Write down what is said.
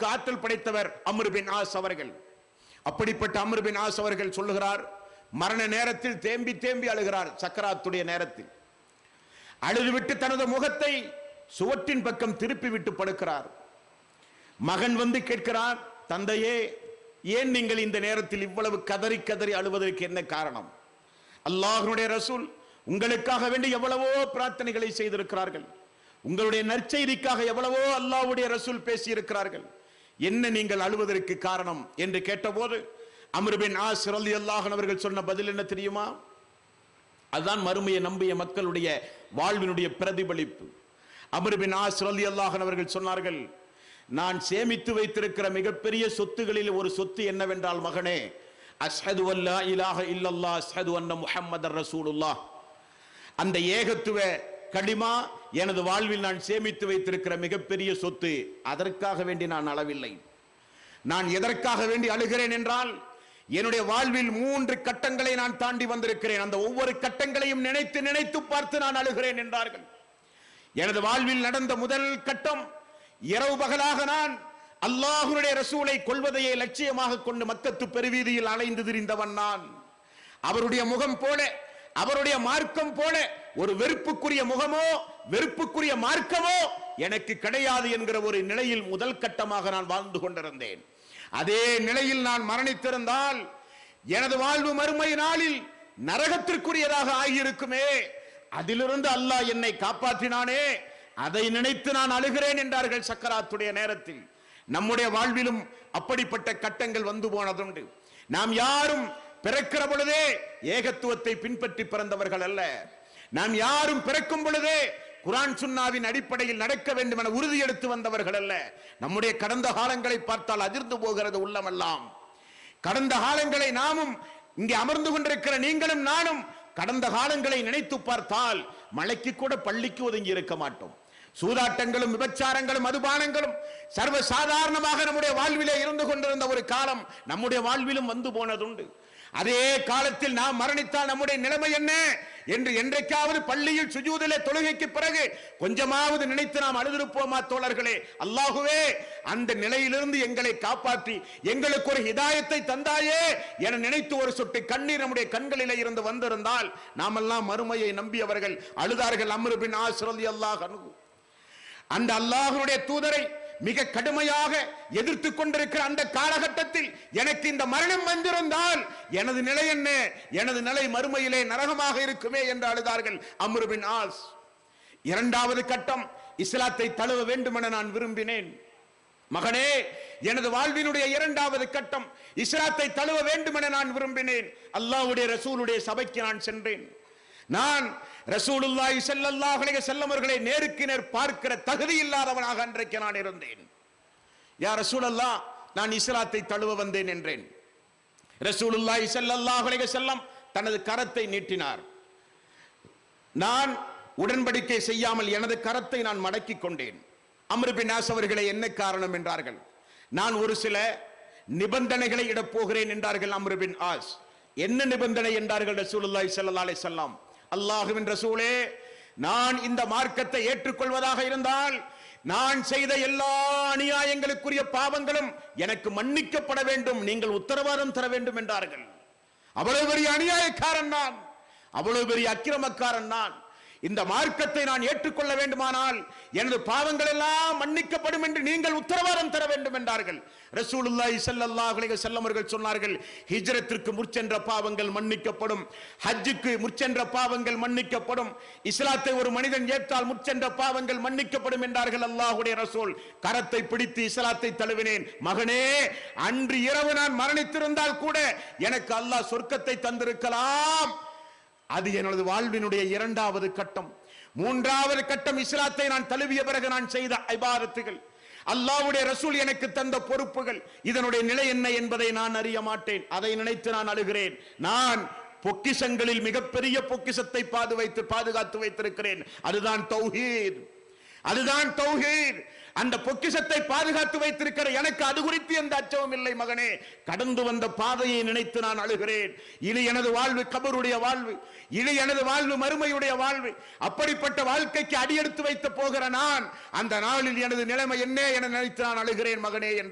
அளவுக்கு ஆற்றல் படைத்தவர் அம்ரு பின் ஆஸ் அவர்கள் அப்படிப்பட்ட அம்ரு பின் ஆஸ் அவர்கள் சொல்லுகிறார் மரண நேரத்தில் தேம்பி தேம்பி அழுகிறார் சக்கராத்துடைய நேரத்தில் அழுதுவிட்டு தனது முகத்தை சுவற்றின் பக்கம் திருப்பி விட்டு படுக்கிறார் மகன் வந்து கேட்கிறார் தந்தையே ஏன் நீங்கள் இந்த நேரத்தில் இவ்வளவு கதறி கதறி அழுவதற்கு என்ன காரணம் அல்லாஹ்வுடைய ரசூல் உங்களுக்காக வேண்டி எவ்வளவோ பிரார்த்தனைகளை செய்திருக்கிறார்கள் உங்களுடைய நற்செய்திக்காக எவ்வளவோ அல்லாஹ்வுடைய ரசூல் பேசி இருக்கிறார்கள் என்ன நீங்கள் அழுவதற்கு காரணம் என்று கேட்டபோது அம்ருபின் ஆஸ் ரலியல்லாஹு அன்ஹு அவர்கள் சொன்ன பதில் என்ன தெரியுமா அதுதான் மறுமையை நம்பிய மக்களுடைய வாழ்வினுடைய பிரதிபலிப்பு அமர்பின் ஆஸ் ரலியல்லாஹு அன்ஹு அவர்கள் சொன்னார்கள் நான் சேமித்து வைத்திருக்கிற மிகப்பெரிய சொத்துகளில் ஒரு சொத்து என்னவென்றால் மகனே அஸ்ஹது அல்லா இலாஹ இல்லல்லாஹ் அஸ்ஹது அன்ன முஹம்மதர் ரசூலுல்லாஹ் அந்த ஏகத்துவ கடிமா எனது வாழ்வில் நான் சேமித்து வைத்திருக்கிற மிகப்பெரிய சொத்து அதற்காக வேண்டி நான் அளவில்லை நான் எதற்காக வேண்டி அழுகிறேன் என்றால் என்னுடைய வாழ்வில் மூன்று கட்டங்களை நான் தாண்டி வந்திருக்கிறேன் அந்த ஒவ்வொரு கட்டங்களையும் நினைத்து நினைத்து பார்த்து நான் அழுகிறேன் என்றார்கள் எனது வாழ்வில் நடந்த முதல் கட்டம் இரவு பகலாக நான் அல்லாஹ்வுடைய ரசூலை கொள்வதையே லட்சியமாக கொண்டு மக்கத்து பெருவீதியில் அலைந்து திரிந்தவன் நான் அவருடைய முகம் போல அவருடைய மார்க்கம் போல ஒரு வெறுப்புக்குரிய முகமோ வெறுப்புக்குரிய மார்க்கமோ எனக்கு கிடையாது என்கிற ஒரு நிலையில் முதல் கட்டமாக நான் வாழ்ந்து கொண்டிருந்தேன் அதே நிலையில் நான் மரணித்திருந்தால் எனது வாழ்வு மறுமை நாளில் நரகத்திற்குரியதாக ஆகியிருக்குமே அதிலிருந்து அல்லாஹ் என்னை காப்பாற்றினானே அதை நினைத்து நான் அழுகிறேன் என்றார்கள் சக்கராத்துடைய நேரத்தில் நம்முடைய வாழ்விலும் அப்படிப்பட்ட கட்டங்கள் வந்து போனதுண்டு நாம் யாரும் பிறக்கிற பொழுதே ஏகத்துவத்தை பின்பற்றி பிறந்தவர்கள் அல்ல நாம் யாரும் பிறக்கும் பொழுதே குரான் சுன்னாவின் அடிப்படையில் நடக்க வேண்டும் என உறுதி எடுத்து வந்தவர்கள் அல்ல நம்முடைய கடந்த காலங்களை பார்த்தால் அதிர்ந்து போகிறது உள்ளமெல்லாம் கடந்த காலங்களை நாமும் இங்கே அமர்ந்து கொண்டிருக்கிற நீங்களும் நானும் கடந்த காலங்களை நினைத்து பார்த்தால் மலைக்கு கூட பள்ளிக்கு ஒதுங்கி இருக்க மாட்டோம் சூதாட்டங்களும் விபச்சாரங்களும் மதுபானங்களும் சர்வ சாதாரணமாக நம்முடைய வாழ்விலே இருந்து கொண்டிருந்த ஒரு காலம் நம்முடைய வாழ்விலும் வந்து போனதுண்டு அதே காலத்தில் நாம் மரணித்தால் நம்முடைய நிலைமை என்ன என்று என்றைக்காவது பள்ளியில் சுஜூதிலே தொழுகைக்கு பிறகு கொஞ்சமாவது நினைத்து நாம் அழுதிருப்போமா தோழர்களே அல்லாஹுவே அந்த நிலையிலிருந்து எங்களை காப்பாற்றி எங்களுக்கு ஒரு ஹிதாயத்தை தந்தாயே என நினைத்து ஒரு சொட்டு கண்ணீர் நம்முடைய கண்களிலே இருந்து வந்திருந்தால் நாமெல்லாம் மறுமையை நம்பியவர்கள் அழுதார்கள் அம்ரு பின் ஆசிரதி அல்லாஹ் அனுகு அந்த அல்லாஹ்வுடைய தூதரை மிக கடுமையாக எதிர்த்து கொண்டிருக்கிற அந்த காலகட்டத்தில் எனக்கு இந்த மரணம் வந்திருந்தால் எனது நிலை என்ன எனது நிலை மறுமையிலே நரகமாக இருக்குமே என்று அழுதார்கள் அம்ரு பின் ஆஸ் இரண்டாவது கட்டம் இஸ்லாத்தை தழுவ வேண்டும் என நான் விரும்பினேன் மகனே எனது வாழ்வினுடைய இரண்டாவது கட்டம் இஸ்லாத்தை தழுவ வேண்டும் என நான் விரும்பினேன் அல்லாஹ்வுடைய ரசூலுடைய சபைக்கு நான் சென்றேன் நான் ரசூலுல்லாஹி ஸல்லல்லாஹு அலைஹி வஸல்லம் அவர்களை நேருக்கு நேர் பார்க்கிற தகுதி இல்லாதவனாக அன்றைக்கு நான் இருந்தேன் யா ரசூலல்லாஹ் நான் இஸ்லாத்தை தழுவ வந்தேன் என்றேன் ரசூலுல்லாஹி ஸல்லல்லாஹு அலைஹி வஸல்லம் தனது கரத்தை நீட்டினார் நான் உடன்படிக்கை செய்யாமல் எனது கரத்தை நான் மடக்கிக் கொண்டேன் அம்ரு பின் ஆஸ் அவர்களே என்ன காரணம் என்றார்கள் நான் ஒரு சில நிபந்தனைகளை இடப் போகிறேன் என்றார்கள் அம்ரு பின் ஆஸ் என்ன நிபந்தனை என்றார்கள் ரசூலுல்லாஹி ஸல்லல்லாஹு அலைஹி வஸல்லம் அல்லாஹுவின் ரசூலே நான் இந்த மார்க்கத்தை ஏற்றுக்கொள்வதாக இருந்தால் நான் செய்த எல்லா அநியாயங்களுக்குரிய பாவங்களும் எனக்கு மன்னிக்கப்பட வேண்டும் நீங்கள் உத்தரவாதம் தர வேண்டும் என்றார்கள் அவ்வளவு பெரிய அநியாயக்காரன் நான் அவ்வளவு பெரிய அக்கிரமக்காரன் நான் இந்த மார்க்கத்தை நான் ஏற்றுக்கொள்ள வேண்டுமானால் எனது பாவங்கள் எல்லாம் மன்னிக்கப்படும் என்று நீங்கள் உத்தரவாதம் தர வேண்டும் என்றார்கள் ரசூலுல்லாஹி ஸல்லல்லாஹு அலைஹி வஸல்லம் அவர்கள் சொன்னார்கள் ஹிஜ்ரத்திற்கு முற்சென்ற பாவங்கள் மன்னிக்கப்படும் ஹஜ்ஜுக்கு முற்சென்ற பாவங்கள் மன்னிக்கப்படும் இஸ்லாத்தை ஒரு மனிதன் ஏற்றால் முற்சென்ற பாவங்கள் மன்னிக்கப்படும் என்றார்கள் அல்லாஹ்வுடைய ரசூல் கரத்தை பிடித்து இஸ்லாத்தை தழுவினேன் மகனே அன்று இரவு நான் மரணித்திருந்தால் கூட எனக்கு அல்லாஹ் சொர்க்கத்தை தந்திருக்கலாம் அது எனது வாழ்வினுடைய இரண்டாவது கட்டம் மூன்றாவது கட்டம் இஸ்லாத்தை நான் தழுவிய பிறகு நான் செய்த ஐபாரத்துகள் அல்லாஹ்வுடைய ரசூல் எனக்கு தந்த பொறுப்புகள் இதனுடைய நிலை என்ன என்பதை நான் அறிய மாட்டேன் அதை நினைத்து நான் அழுகிறேன் நான் பொக்கிஷங்களில் மிகப்பெரிய பொக்கிஷத்தை பாது வைத்து பாதுகாத்து வைத்திருக்கிறேன் அதுதான் தௌஹீத் அதுதான் தௌஹீத் அந்த பொக்கிஷத்தை பாதுகாத்து வைத்திருக்கிற எனக்கு அது குறித்து எந்த அச்சமும் இல்லை மகனே கடந்து வந்த பாதையை நினைத்து நான் அழுகிறேன் இனி எனது வாழ்வு கபருடைய வாழ்வு இனி எனது வாழ்வு மறுமையுடைய வாழ்வு அப்படிப்பட்ட வாழ்க்கைக்கு அடியெடுத்து வைத்து போகிற நான் அந்த நாளில் எனது நிலைமை என்ன என நினைத்து நான் அழுகிறேன் மகனே என்று